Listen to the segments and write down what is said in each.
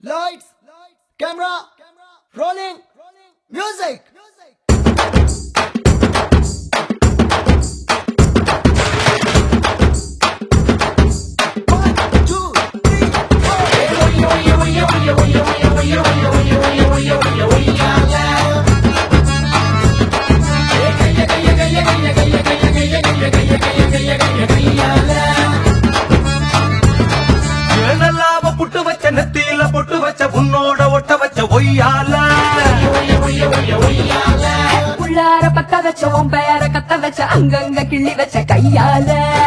Lights, camera, rolling, music. One, two, three, four. ஏனல்லாம புட்டு வச்ச நெத்தியில பொட்டு வச்ச உன்னோட ஒட்ட வச்ச ஒய்யால உள்ளார பத்த வச்ச உன் பேர கத்த வச்ச அங்கங்க கிள்ளி வச்ச கையால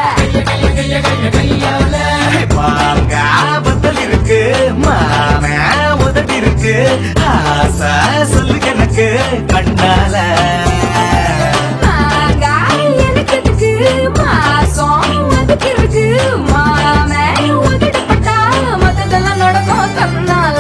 வாங்க பத்தல் இருக்கு மான உதடி இருக்கு ஆசை சொல்லு எனக்கு கண்ணால மாங்காய் எனக்கு எதுக்கு மாசம் அதுக்கு இருக்கு மாமே உதட்டப்பட்டா மத்ததெல்லாம் நடக்கும் தன்னால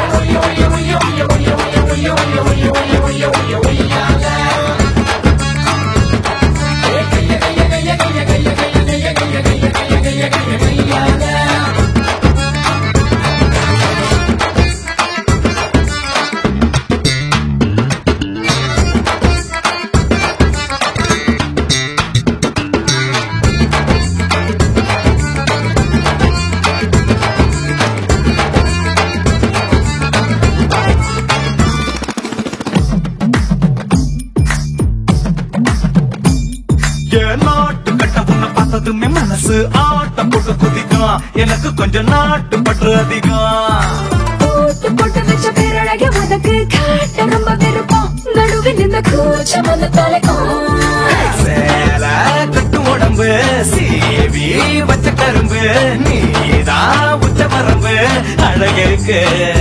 என் நாட்டு கட்ட உன்னை பார்த்ததுமே மனசு ஆட்டம் போட்டு குதிக்கும் எனக்கு கொஞ்சம் நாட்டு பற்று அதிகம் போட்டு போட்டு வச்ச பேரழக உனக்கு காட்ட ரொம்ப விருப்பம் நடுவில் இந்த கூச்சம் வந்து தலைக்கும் சேல கட்டு உடம்பு சீவி வச்ச கரும்பு நீதான் உச்ச மரம்பு அழகிருக்கு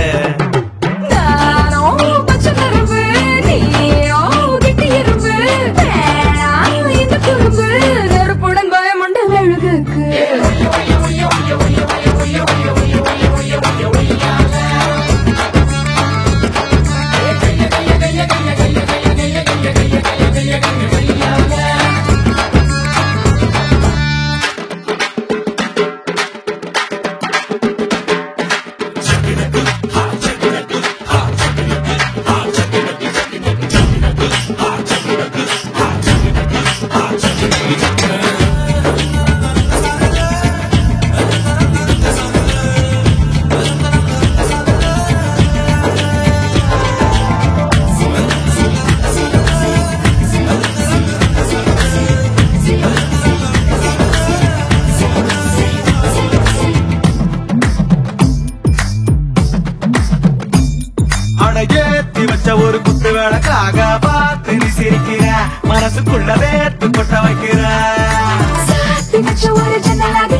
நானோ பச்சை கரும்பு நீயோ கெட்டி எறும்பு வேணாம் இந்த குறும்பு நெருப்புடன் பயமுண்ட மெழுகுக்கு அடையேத்தி வச்ச ஒரு குத்து விளக்காக பார்த்து நீ சிரிக்கிற மனசுக்குள்ள வேத்து கொட்ட வைக்கிற சாத்தி வச்ச ஒரு ஜன்னலாக